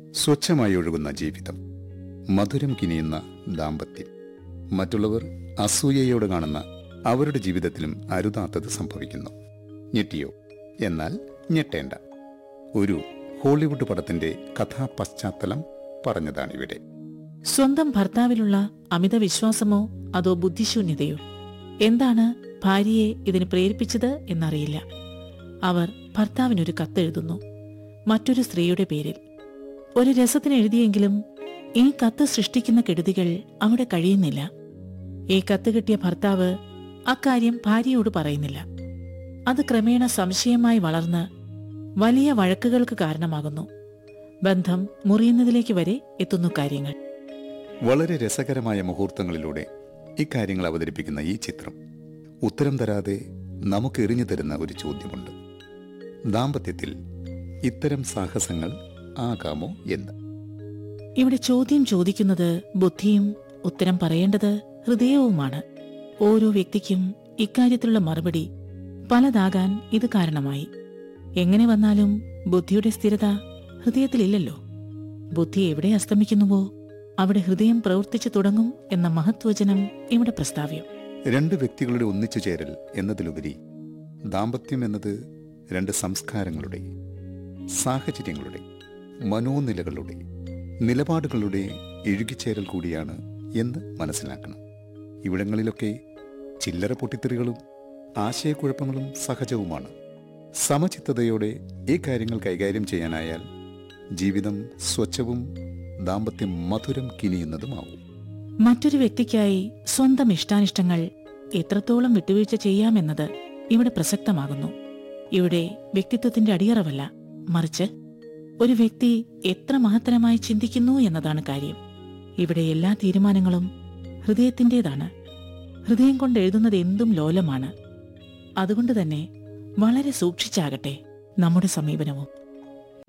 സ്വച്ഛമായി ഒഴുകുന്ന ജീവിതം മധുരം കിനിയുന്ന ദാമ്പത്യം മറ്റുള്ളവർ അസൂയയോട് കാണുന്ന അവരുടെ ജീവിതത്തിലും അരുതാത്തത് സംഭവിക്കുന്നു ഞെട്ടിയോ എന്നാൽ ഞെട്ടേണ്ട ഒരു ഹോളിവുഡ് പടത്തിന്റെ കഥാപശ്ചാത്തലം പറഞ്ഞതാണിവിടെ സ്വന്തം ഭർത്താവിലുള്ള അമിത വിശ്വാസമോ അതോ ബുദ്ധിശൂന്യതയോ എന്താണ് ഭാര്യയെ ഇതിന് പ്രേരിപ്പിച്ചത് എന്നറിയില്ല അവർ ഭർത്താവിനൊരു കത്തെഴുതുന്നു മറ്റൊരു സ്ത്രീയുടെ പേരിൽ ഒരു രസത്തിന് എഴുതിയെങ്കിലും ഈ കത്ത് സൃഷ്ടിക്കുന്ന കെടുതികൾ അവിടെ കഴിയുന്നില്ല ഈ കത്ത് കിട്ടിയ ഭർത്താവ് അക്കാര്യം ഭാര്യയോട് പറയുന്നില്ല അത് ക്രമേണ സംശയമായി വളർന്ന് വലിയ വഴക്കുകൾക്ക് കാരണമാകുന്നു ബന്ധം മുറിയുന്നതിലേക്ക് വരെ എത്തുന്നു കാര്യങ്ങൾ വളരെ രസകരമായ മുഹൂർത്തങ്ങളിലൂടെ ഇക്കാര്യങ്ങൾ അവതരിപ്പിക്കുന്ന ഈ ചിത്രം ഉത്തരം തരാതെ നമുക്ക് എറിഞ്ഞു തരുന്ന ഒരു ചോദ്യമുണ്ട് ദാമ്പത്യത്തിൽ ഇത്തരം സാഹസങ്ങൾ ആകാമോ എന്ന് ഇവിടെ ചോദ്യം ചോദിക്കുന്നത് ബുദ്ധിയും ഉത്തരം പറയേണ്ടത് ഹൃദയവുമാണ് ഓരോ വ്യക്തിക്കും ഇക്കാര്യത്തിലുള്ള മറുപടി പലതാകാൻ ഇത് കാരണമായി എങ്ങനെ വന്നാലും ബുദ്ധിയുടെ സ്ഥിരത ഹൃദയത്തിലില്ലല്ലോ ബുദ്ധി എവിടെ അസ്തമിക്കുന്നുവോ അവിടെ ഹൃദയം പ്രവർത്തിച്ചു തുടങ്ങും എന്ന മഹത്വചനം ഇവിടെ പ്രസ്താവ്യം രണ്ട് വ്യക്തികളുടെ ഒന്നിച്ചു ചേരൽ എന്നതിലുപരി ദാമ്പത്യം എന്നത് രണ്ട് സംസ്കാരങ്ങളുടെ സാഹചര്യങ്ങളുടെ മനോനിലകളുടെ നിലപാടുകളുടെ ഇഴുകിച്ചേരൽ കൂടിയാണ് എന്ന് മനസ്സിലാക്കണം ഇവിടങ്ങളിലൊക്കെ ചില്ലറ പൊട്ടിത്തെറികളും ആശയക്കുഴപ്പങ്ങളും സഹജവുമാണ് സമചിത്തതയോടെ ഈ കാര്യങ്ങൾ കൈകാര്യം ചെയ്യാനായാൽ ജീവിതം സ്വച്ഛവും ദാമ്പത്യം മധുരം കിനിയുന്നതുമാവും മറ്റൊരു വ്യക്തിക്കായി സ്വന്തം ഇഷ്ടാനിഷ്ടങ്ങൾ എത്രത്തോളം വിട്ടുവീഴ്ച ചെയ്യാമെന്നത് ഇവിടെ പ്രസക്തമാകുന്നു ഇവിടെ വ്യക്തിത്വത്തിന്റെ അടിയറവല്ല മറിച്ച് ഒരു വ്യക്തി എത്ര മഹത്തരമായി ചിന്തിക്കുന്നു എന്നതാണ് കാര്യം ഇവിടെ എല്ലാ തീരുമാനങ്ങളും ഹൃദയത്തിൻ്റെതാണ് ഹൃദയം കൊണ്ട് എഴുതുന്നത് എന്തും ലോലമാണ് അതുകൊണ്ട് തന്നെ വളരെ സൂക്ഷിച്ചാകട്ടെ നമ്മുടെ സമീപനവും